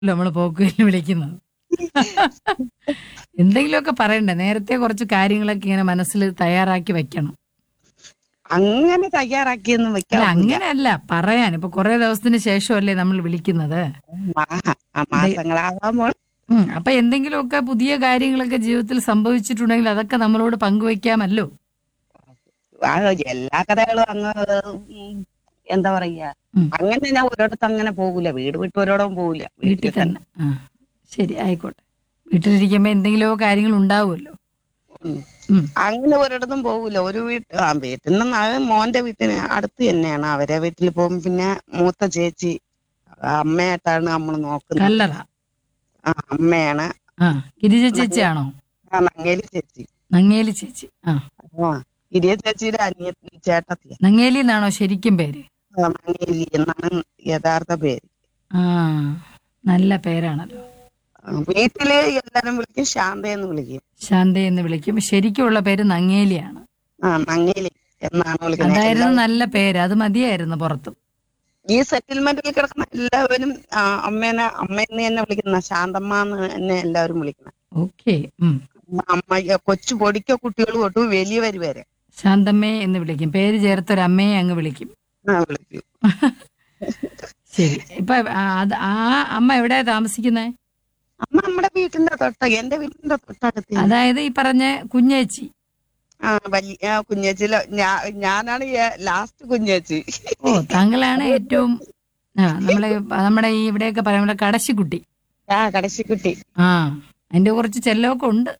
നമ്മൾ പോക്കുവെല്ലിന് വിളിക്കുന്നത് എന്തെങ്കിലുമൊക്കെ പറയണ്ടേ നേരത്തെ കുറച്ച് കാര്യങ്ങളൊക്കെ ഇങ്ങനെ മനസ്സിൽ തയ്യാറാക്കി വെക്കണം അങ്ങനെ തയ്യാറാക്കിയൊന്നും അല്ല വെക്കാൻ അങ്ങനെയല്ല പറയാൻ ഇപ്പൊ കുറെ ദിവസത്തിന് ശേഷമല്ലേ നമ്മൾ വിളിക്കുന്നത് മാസങ്ങളാകാമോ ഉം, അപ്പൊ എന്തെങ്കിലുമൊക്കെ പുതിയ കാര്യങ്ങളൊക്കെ ജീവിതത്തിൽ സംഭവിച്ചിട്ടുണ്ടെങ്കിൽ അതൊക്കെ നമ്മളോട് പങ്കുവെക്കാമല്ലോ ആ, എല്ലാ കഥകളും അങ്ങ് ഉം, എന്താ പറയാ ഉം. അങ്ങനെ ഞാൻ ഒരിടത്ത് അങ്ങനെ പോകൂല വീട് വിട്ട് ഒരിടവും പോകൂല വീട്ടിൽ തന്നെ ആ ശരി ആയിക്കോട്ടെ വീട്ടിലിരിക്കുമ്പോ എന്തെങ്കിലുമോ കാര്യങ്ങൾ ഉണ്ടാവുമല്ലോ ഉം. ഉം. അങ്ങനെ ഒരിടത്തും പോകൂല ഒരു വീട്ട് ആ വീട്ടിൽ നിന്ന് അത് മോന്റെ വീട്ടിന് അടുത്ത് തന്നെയാണ് അവരെ വീട്ടിൽ പോകും പിന്നെ മൂത്ത ചേച്ചി അമ്മയായിട്ടാണ് നമ്മൾ നോക്കുന്നത് കല്ലറ ആ അമ്മയാണ് ആ ഗിരിജ ചേച്ചിയാണോ ആ നങ്ങേലി ചേച്ചി നങ്ങേലി ചേച്ചി ആ ആ ഇരിയ ചേച്ചിയുടെ അനിയ ചേട്ടത്തി നങ്ങേലി എന്നാണോ ശരിക്കും പേര് നങ്ങേലി എന്നാണ് യഥാർത്ഥ പേര് ആ നല്ല പേരാണല്ലോ ആ, വീട്ടില് എല്ലാരും വിളിക്കും ശാന്ത എന്ന് വിളിക്കും ശാന്ത എന്ന് വിളിക്കും ശരിക്കുമുള്ള പേര് നങ്ങേലിയാണ് ആ നങ്ങേലി എന്നാണ് വിളിക്കുന്നത് അതായിരുന്നു എല്ലാ- നല്ല പേര് അത് മതിയായിരുന്നു പുറത്തും ഈ സെറ്റിൽമെന്റിൽ കിടക്കുന്ന എല്ലാവരും ആ, അമ്മേനെ അമ്മയെന്ന് തന്നെ വിളിക്കുന്ന ശാന്തമ്മ എന്ന് തന്നെ എല്ലാവരും വിളിക്കുന്നത് ഓക്കെ ഉം അമ്മ കൊച്ചു പൊടിക്ക കുട്ടികൾ തൊട്ട് വലിയവര് വരെ ശാന്തമ്മേ എന്ന് വിളിക്കും പേര് ചേർത്തൊരു അമ്മയെ അങ്ങ് വിളിക്കും ആ, വിളിക്കും ശരി ഇപ്പൊ ആ, അത് ആ അമ്മ എവിടെയാ താമസിക്കുന്നേ അമ്മ നമ്മുടെ വീട്ടിന്റെ തൊട്ട എന്റെ വീട്ടിന്റെ തൊട്ടടുത്ത് അതായത് ഈ പറഞ്ഞ കുഞ്ഞേച്ചി ആ വലിയ ആ, കുഞ്ഞേച്ചിയില് ഞാ- ഞാനാണ് ലാസ്റ്റ് കുഞ്ഞേച്ചി ഓ താങ്കളാണ് ഏറ്റവും ആ നമ്മളെ നമ്മുടെ ഈ ഇവിടെയൊക്കെ പറയുമ്പോൾ കടശിക്കുട്ടി ആ കടശിക്കുട്ടി ആ അതിന്റെ കുറച്ച് ചെല്ലമൊക്കെ ഉണ്ട്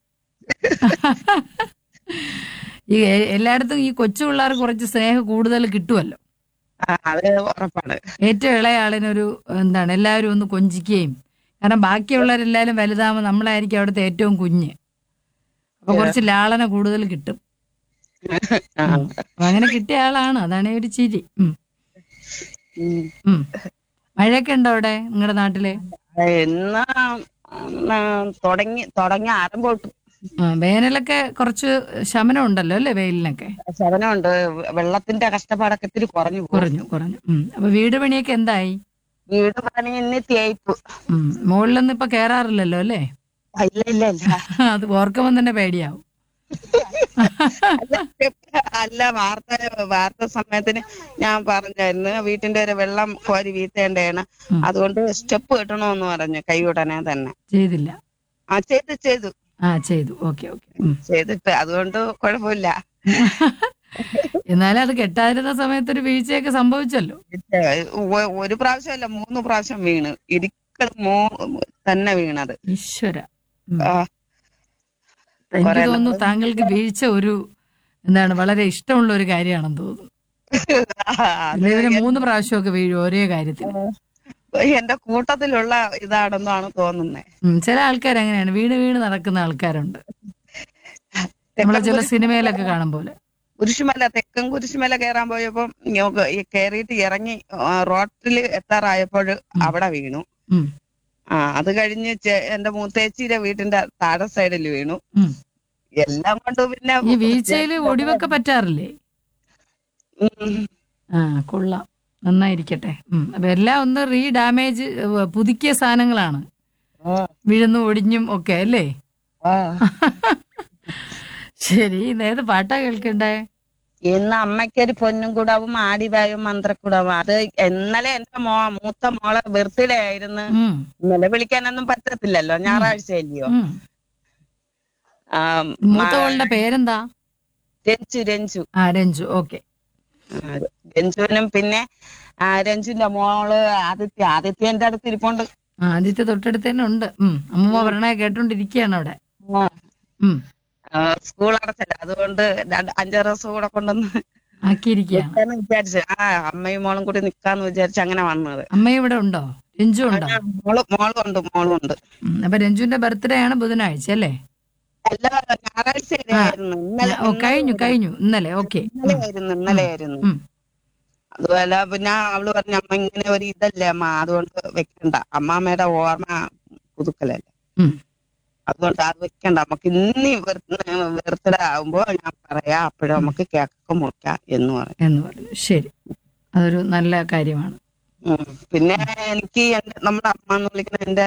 ഈ എ- എല്ലായിടത്തും ഈ കൊച്ചു പിള്ളേർക്ക് കുറച്ച് സ്നേഹം കൂടുതൽ കിട്ടുമല്ലോ ആ അത് ഉറപ്പാണ് ഏറ്റവും ഇളയ ആളിനൊരു എന്താണ് എല്ലാവരും ഒന്ന് കൊഞ്ചിക്കുകയും കാരണം ബാക്കിയുള്ളവരെല്ലാവരും വലുതാകുമ്പോൾ നമ്മളായിരിക്കും അവിടുത്തെ ഏറ്റവും കുഞ്ഞ് അപ്പൊ കുറച്ച് ലാളന കൂടുതൽ കിട്ടും ആ. ഉം. അപ്പൊ അങ്ങനെ കിട്ടിയ ആളാണ് അതാണ് ഈ ഒരു ചിരി ഉം. ഉം. ഉം. മഴയൊക്കെ ഉണ്ടോ അവിടെ നിങ്ങളുടെ നാട്ടില് എന്നാ എന്നാ തുടങ്ങി തുടങ്ങി ആരംഭം തൊട്ട് ആ, വേനലൊക്കെ കുറച്ച് ശമനം ഉണ്ടല്ലോ അല്ലേ വെയിലിനൊക്കെ ശവനമുണ്ട് വെള്ളത്തിന്റെ കഷ്ടപ്പാടൊക്കെ ഇത്തിരി കുറഞ്ഞു പോകും കുറഞ്ഞു കുറഞ്ഞു ഉം. അപ്പൊ വീട് പണിയൊക്കെ എന്തായി വീട് പണി ഇന്ന് തേയ്പ്പ് ഉം. മുകളിലൊന്നും ഇപ്പൊ കേറാറില്ലല്ലോ അല്ലേ ഇല്ല ഇല്ല ഇല്ല അത് ഓർക്കുമ്പോൾ തന്നെ പേടിയാവും അല്ല, അല്ല വാർത്ത വാർത്ത സമയത്തിന് ഞാൻ പറഞ്ഞായിരുന്നു വീട്ടിന്റെ ഒരു വെള്ളം കോരി വീത്തേണ്ടതാണ് ഉം. അതുകൊണ്ട് സ്റ്റെപ്പ് കെട്ടണമെന്ന് പറഞ്ഞു കൈ ഉടനെ തന്നെ ചെയ്തില്ല ആ ചെയ്ത് ചെയ്തു ആ ചെയ്തു ഓക്കെ ഓക്കെ ചെയ്തിട്ട് അതുകൊണ്ട് കുഴപ്പമില്ല എന്നാലും അത് കെട്ടാതിരുന്ന സമയത്ത് ഒരു വീഴ്ചയൊക്കെ സംഭവിച്ചല്ലോ ഒ- ഒരു പ്രാവശ്യമല്ല മൂന്ന് പ്രാവശ്യം വീണ് ഇരിക്കൾ മോ തന്നെ വീണത് ഈശ്വര ഉം. ആ, എനിക്ക് കുറേ തോന്നുന്നു താങ്കൾക്ക് വീഴ്ച ഒരു എന്താണ് വളരെ ഇഷ്ടമുള്ള ഒരു കാര്യമാണെന്ന് തോന്നുന്നു അത് ഇതിന് മൂന്ന് പ്രാവശ്യമൊക്കെ വീഴും ഒരേ കാര്യത്തിന് എന്റെ കൂട്ടത്തിലുള്ള ഇതാണെന്നാണ് തോന്നുന്നത് ഉം, ചില ആൾക്കാർ അങ്ങനെയാണ് വീണ് വീണ് നടക്കുന്ന ആൾക്കാരുണ്ട് നമ്മളെ ചില സിനിമയിലൊക്കെ കാണും പോലെ കുരിശുമല തെക്കൻ കുരിശുമല കയറാൻ പോയപ്പോ ഞങ്ങൾക്ക് ഈ കയറിയിട്ട് ഇറങ്ങി റോട്ടിൽ എത്താറായപ്പോൾ അവിടെ വീണു ഉം. ആ അത് കഴിഞ്ഞ് ചെ- എന്റെ മൂത്തേച്ചിയുടെ വീട്ടിന്റെ താഴെ സൈഡിൽ വീണു ഉം. എല്ലാം കൊണ്ട് പിന്നെ ഈ വീഴ്ചയിൽ ഒടിവൊക്കെ പറ്റാറില്ലേ ഉം. ആ കൊള്ളാം നന്നായിരിക്കട്ടെ ഉം. അപ്പൊ എല്ലാം ഒന്ന് റീ ഡാമേജ് പുതുക്കിയ സാധനങ്ങളാണ് ആ, വീഴുന്നു ഒടിഞ്ഞും ഒക്കെ അല്ലേ ആ. ശരി ഇന്ന് ഏത് പാട്ടാ കേൾക്കണ്ടേ ഇന്ന് അമ്മയ്ക്കൊരു പൊന്നും കൂടാവും ആടിവായും മന്ത്രക്കൂടാവും അത് ഇന്നലെ എന്റെ മോ മൂത്ത മോളെ ബർത്ത്ഡേ ആയിരുന്നു ഉം, ഇന്നലെ വിളിക്കാനൊന്നും പറ്റത്തില്ലല്ലോ ഞായറാഴ്ച അല്ലയോ ഉം. ആ, മൂത്തവളുടെ പേരെന്താ രഞ്ജു രഞ്ജു ആ രഞ്ജു ഓക്കെ ആ, രഞ്ജുവിനും പിന്നെ ആ, രഞ്ജുവിന്റെ മോള് ആദിത്യ ആദിത്യന്റെ അടുത്ത് ഇരിപ്പുണ്ട് ആ ആദ്യത്തെ തൊട്ടടുത്ത് തന്നെ ഉണ്ട് ഉം അമ്മൂമ്മ പറഞ്ഞ കേട്ടോണ്ടിരിക്കുകയാണ് അവിടെ ആ, ഉം ആ, സ്കൂൾ അടച്ചല്ല അതുകൊണ്ട് രണ്ട് അഞ്ചാറ് ദിവസം കൂടെ കൊണ്ടൊന്ന് ആക്കിയിരിക്കുകയാണ് നിൽക്കാന്ന് വിചാരിച്ചു ആ അമ്മയും മോളും കൂടി നിക്കാന്ന് വിചാരിച്ച് അങ്ങനെ വന്നത് അമ്മ ഇവിടെ ഉണ്ടോ രഞ്ജു ഉണ്ടോ ആ, മോള് മോളും ഉണ്ട് മോളും ഉണ്ട് ഉം, അപ്പൊ രഞ്ജുവിന്റെ ബർത്ത്ഡേ ആണ് ബുധനാഴ്ച അല്ലേ എല്ലാ ഞായറാഴ്ച ആയിരുന്നു ഇന്നലെ ഓ കഴിഞ്ഞു കഴിഞ്ഞു ഇന്നലെ ഓക്കെ ഇന്നലെ ആയിരുന്നു ഇന്നലെ ആയിരുന്നു ഉം. അതുപോലെ പിന്നെ അവള് പറഞ്ഞ അമ്മ ഇങ്ങനെ ഒരു ഇതല്ലേ അമ്മ അതുകൊണ്ട് വെക്കണ്ട അമ്മാമ്മയുടെ ഓർമ്മ പുതുക്കലല്ലേ ഉം. അതുകൊണ്ട് അത് വെക്കണ്ട നമുക്ക് ഇനി ബർത്ത്ഡേ ആകുമ്പോ ഞാൻ പറയാം അപ്പോഴും നമുക്ക് കേക്കൊക്കെ മുറിക്കാം എന്ന് പറയും എന്ന് പറഞ്ഞു ശരി അതൊരു നല്ല കാര്യമാണ് ഉം. പിന്നെ എനിക്ക് എന്റെ നമ്മുടെ അമ്മ എന്ന് വിളിക്കുന്ന എന്റെ